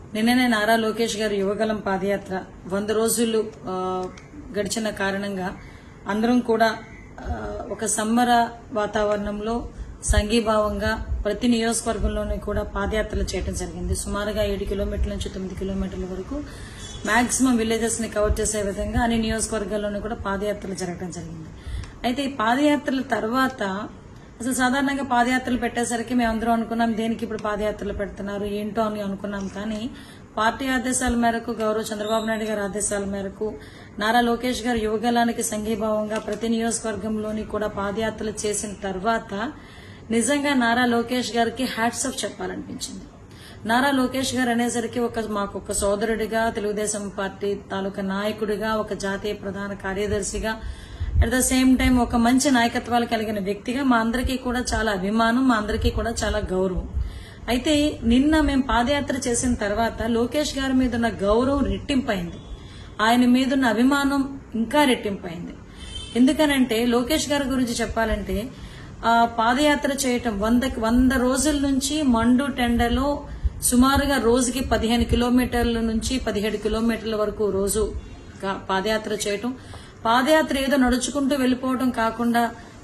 నిన్ననే నారా లోకేష్ గారి యువగలం పాదయాత్ర వంద రోజులు ఆ, గడిచిన కారణంగా అందరం కూడా ఆ, ఒక సమ్మర వాతావరణంలో సంఘీభావంగా ప్రతి నియోజకవర్గంలోనూ కూడా పాదయాత్రలు చేయడం జరిగింది సుమారుగా ఏడు కిలోమీటర్ల నుంచి తొమ్మిది కిలోమీటర్ల వరకు మాక్సిమం విలేజెస్ ని కవర్ చేసే విధంగా అన్ని నియోజకవర్గాల్లోనూ కూడా పాదయాత్రలు జరగడం జరిగింది అయితే ఈ పాదయాత్రల తర్వాత అసలు సాధారణంగా పాదయాత్రలు పెట్టేసరికి మేము అందరం అనుకున్నాం దేనికి ఇప్పుడు పాదయాత్రలు పెడుతున్నారు ఏంటో అని అనుకున్నాం కానీ పార్టీ ఆదేశాల మేరకు గౌరవ చంద్రబాబు నాయుడు గారి ఆదేశాల మేరకు నారా లోకేష్ గారు యువగలానికి సంఘీభావంగా ప్రతి నియోజకవర్గంలోని కూడా పాదయాత్రలు చేసిన తర్వాత నిజంగా నారా లోకేష్ గారికి హ్యాట్స్ ఆఫ్ చెప్పాలనిపించింది నారా లోకేష్ గారు అనేసరికి ఒక మాకు ఒక సోదరుడిగా తెలుగుదేశం పార్టీ తాలూకా నాయకుడిగా ఒక జాతీయ ప్రధాన కార్యదర్శిగా అట్ ద సేమ్ టైం ఒక మంచి నాయకత్వాలు కలిగిన వ్యక్తిగా మా అందరికీ కూడా చాలా అభిమానం మా అందరికీ కూడా చాలా గౌరవం అయితే నిన్న మేము పాదయాత్ర చేసిన తర్వాత లోకేష్ గారి మీద ఉన్న గౌరవం రెట్టింపైంది ఆయన మీద ఉన్న అభిమానం ఇంకా రెట్టింపైంది ఎందుకనంటే లోకేష్ గారి గురించి చెప్పాలంటే ఆ పాదయాత్ర చేయటం వంద వంద రోజుల నుంచి మండు టెండలో సుమారుగా రోజుకి పదిహేను కిలోమీటర్ల నుంచి పదిహేడు కిలోమీటర్ల వరకు రోజు గా- పాదయాత్ర చేయటం పాదయాత్ర ఏదో నడుచుకుంటూ వెళ్ళిపోవడం కాకుండా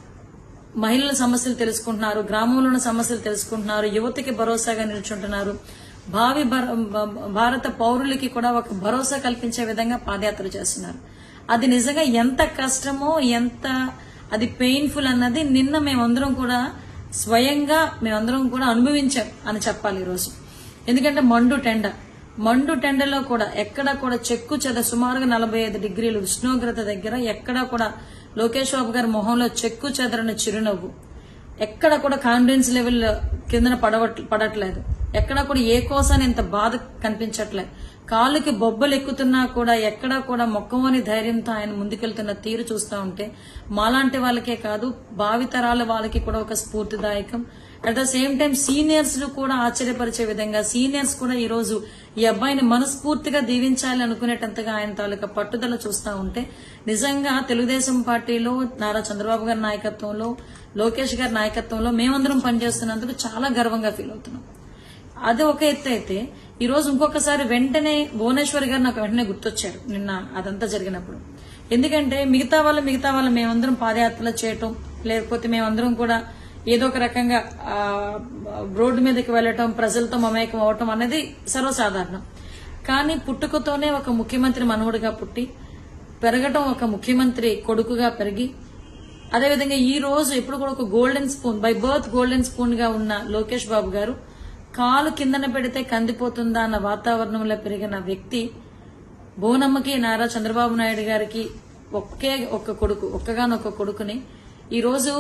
మహిళల సమస్యలు తెలుసుకుంటున్నారు గ్రామంలో ఉన్న సమస్యలు తెలుసుకుంటున్నారు యువతకి భరోసాగా నిల్చుంటున్నారు భావి భర- భ- భారత పౌరులకి కూడా ఒక భరోసా కల్పించే విధంగా పాదయాత్ర చేస్తున్నారు అది నిజంగా ఎంత కష్టమో ఎంత అది పెయిన్ఫుల్ అన్నది నిన్న మేమందరం కూడా స్వయంగా మేమందరం కూడా అనుభవించాం అని చెప్పాలి ఈరోజు ఎందుకంటే మండు టెండ మండు టెండలో కూడా ఎక్కడ కూడా చెక్కు చెద సుమారుగా నలభై ఐదు డిగ్రీలు ఉష్ణోగ్రత దగ్గర ఎక్కడ కూడా లోకేష్ బాబు గారి మొహంలో చెక్కు చెదరని చిరునవ్వు ఎక్కడ కూడా కాన్ఫిడెన్స్ లెవెల్ కిందన పడవట్ పడట్లేదు ఎక్కడ కూడా ఏ కోసాన్ని ఇంత బాధ కనిపించట్లేదు కాళ్ళకి బొబ్బలు ఎక్కుతున్నా కూడా ఎక్కడా కూడా మొక్కమని ధైర్యంతో ఆయన ముందుకెళ్తున్న తీరు చూస్తూ ఉంటే మాలాంటి వాళ్ళకే కాదు భావితరాల వాళ్ళకి కూడా ఒక స్ఫూర్తిదాయకం at the same time seniors కూడా ఆశ్చర్యపరిచే విధంగా సీనియర్స్ కూడా ఈ రోజు ఈ అబ్బాయిని మనస్ఫూర్తిగా దీవించాలి అనుకునేటంతగా ఆయన తాలూకా పట్టుదల చూస్తా ఉంటే నిజంగా తెలుగుదేశం పార్టీలో నారా చంద్రబాబు గారి నాయకత్వంలో లోకేష్ గారి నాయకత్వంలో మేమందరం పనిచేస్తున్నందుకు చాలా గర్వంగా ఫీల్ అవుతున్నాం అది ఒక ఎత్తు అయితే ఈ రోజు ఇంకొకసారి వెంటనే భువనేశ్వర్ గారు నాకు వెంటనే గుర్తొచ్చారు నిన్న అదంతా జరిగినప్పుడు ఎందుకంటే మిగతా వాళ్ళు మిగతా వాళ్ళు మేమందరం పాదయాత్రలు చేయటం లేకపోతే మేమందరం కూడా ఏదో ఒక రకంగా ఆ, రోడ్డు మీదకి వెళ్ళటం ప్రజలతో మమేకం అవటం అనేది సర్వసాధారణం కానీ పుట్టుకతోనే ఒక ముఖ్యమంత్రి మనవుడిగా పుట్టి పెరగటం ఒక ముఖ్యమంత్రి కొడుకుగా పెరిగి అదేవిధంగా ఈ రోజు ఇప్పుడు కూడా ఒక golden spoon by birth golden spoon గా ఉన్న లోకేష్ బాబు గారు కాలు కిందన పెడితే కందిపోతుందా అన్న వాతావరణంలో పెరిగిన వ్యక్తి బోనమ్మకి నారా చంద్రబాబు నాయుడు గారికి ఒకే ఒక్క కొడుకు ఒక్కగానొక్క కొడుకుని ఈ రోజు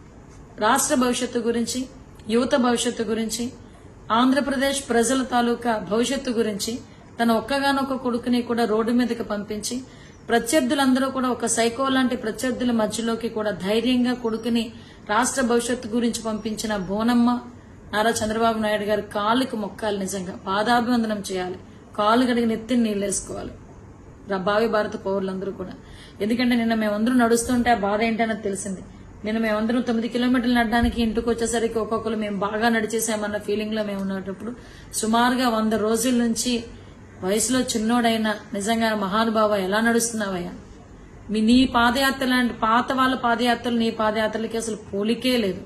రాష్ట్ర భవిష్యత్తు గురించి యువత భవిష్యత్తు గురించి ఆంధ్రప్రదేశ్ ప్రజల తాలూకా భవిష్యత్తు గురించి తన ఒక్కగానొక్క కొడుకుని కూడా రోడ్డు మీదకి పంపించి ప్రత్యర్థులందరూ కూడా ఒక సైకో లాంటి ప్రత్యర్థుల మధ్యలోకి కూడా ధైర్యంగా కొడుకుని రాష్ట్ర భవిష్యత్తు గురించి పంపించిన బోనమ్మ నారా చంద్రబాబు నాయుడు గారి కాళ్ళకి మొక్కాలి నిజంగా పాదాభివందనం చేయాలి కాళ్ళు కడిగి నెత్తిని నీళ్ళేసుకోవాలి రా- భావి భారత పౌరులందరూ కూడా ఎందుకంటే నిన్న మేమందరం నడుస్తుంటే ఆ బాధ ఏంటన్నది తెలిసింది నిన్న మేమందరం తొమ్మిది కిలోమీటర్లు నడడానికి ఇంటికి వచ్చేసరికి ఒక్కొక్కరు మేము బాగా నడిచేసామన్న ఫీలింగ్ లో మేము ఉన్నప్పుడు సుమారుగా వంద రోజుల నుంచి వయసులో చిన్నోడైన నిజంగా మహానుభావ ఎలా నడుస్తున్నావయ్యా మీ నీ పాదయాత్ర లాంటి పాత వాళ్ళ పాదయాత్రలు నీ పాదయాత్రలకి అసలు పోలికే లేదు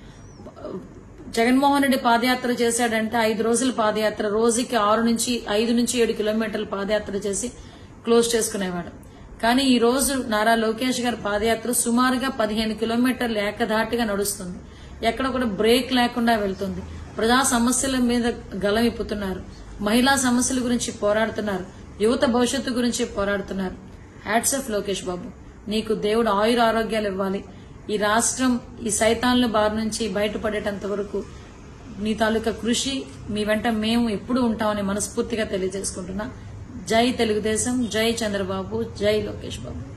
జగన్మోహన్ రెడ్డి పాదయాత్ర చేశాడంటే ఐదు రోజుల పాదయాత్ర రోజుకి ఆరు నుంచి ఐదు నుంచి ఏడు కిలోమీటర్ల పాదయాత్ర చేసి క్లోజ్ చేసుకునేవాడు కానీ ఈ రోజు నారా లోకేష్ గారి పాదయాత్ర సుమారుగా పదిహేను కిలోమీటర్లు ఏకధాటిగా నడుస్తుంది ఎక్కడ కూడా బ్రేక్ లేకుండా వెళ్తుంది ప్రజా సమస్యల మీద గలం ఇప్పుతున్నారు మహిళా సమస్యల గురించి పోరాడుతున్నారు యువత భవిష్యత్తు గురించి పోరాడుతున్నారు హ్యాట్స్ ఆఫ్ లోకేష్ బాబు నీకు దేవుడు ఆయుర ఆరోగ్యాలు ఇవ్వాలి ఈ రాష్ట్రం ఈ సైతాన్ల బారి నుంచి బయటపడేటంత వరకు నీ తాలూకా కృషి మీ వెంట మేము ఎప్పుడు ఉంటామని మనస్ఫూర్తిగా తెలియజేసుకుంటున్నా జై తెలుగుదేశం జై చంద్రబాబు జై లోకేష్ బాబు